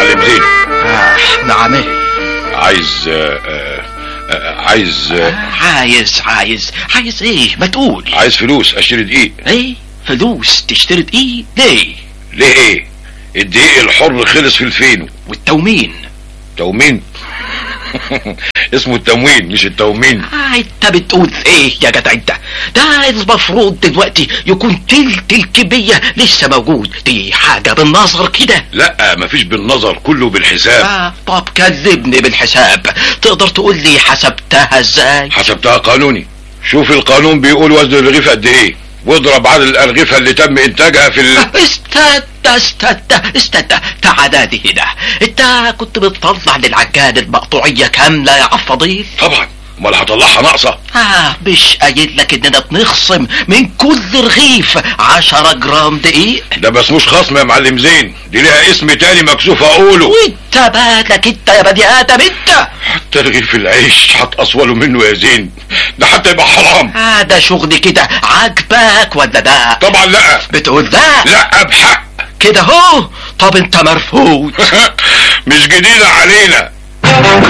معلم زين آه نعم ايه عايز آه آه آه عايز آه عايز عايز عايز ايه ما تقول عايز فلوس اشتري دقيق ايه فلوس تشتري ايه ليه ليه ايه الدقيق الحر خلص في الفينو والتومين تومين اسمه التموين مش التومين آه انت بتقول ايه يا جدع انت ده المفروض دلوقتي يكون تلت الكمية لسه موجود دي حاجة بالنظر كده لا مفيش بالنظر كله بالحساب آه طب كذبني بالحساب تقدر تقول لي حسبتها ازاي حسبتها قانوني شوف القانون بيقول وزن الرغيف قد ايه واضرب عدد الارغفه اللي تم انتاجها في ال... استنى استنى استنى تعال دي هنا انت كنت بتطلع للعجال المقطوعية كاملة يا عفضيل طبعا امال هطلعها ناقصه آه مش قايل لك اننا بنخصم من كل رغيف عشرة جرام دقيق ده بس مش خصم يا معلم زين دي ليها اسم تاني مكسوف اقوله وانت بالك انت يا بني ادم انت حتى رغيف العيش هتقصوله منه يا زين ده حتى يبقى حرام هذا شغل كده عاجبك ولا ده طبعا لا بتقول ده لا بحق كده هو طب انت مرفوض مش جديدة علينا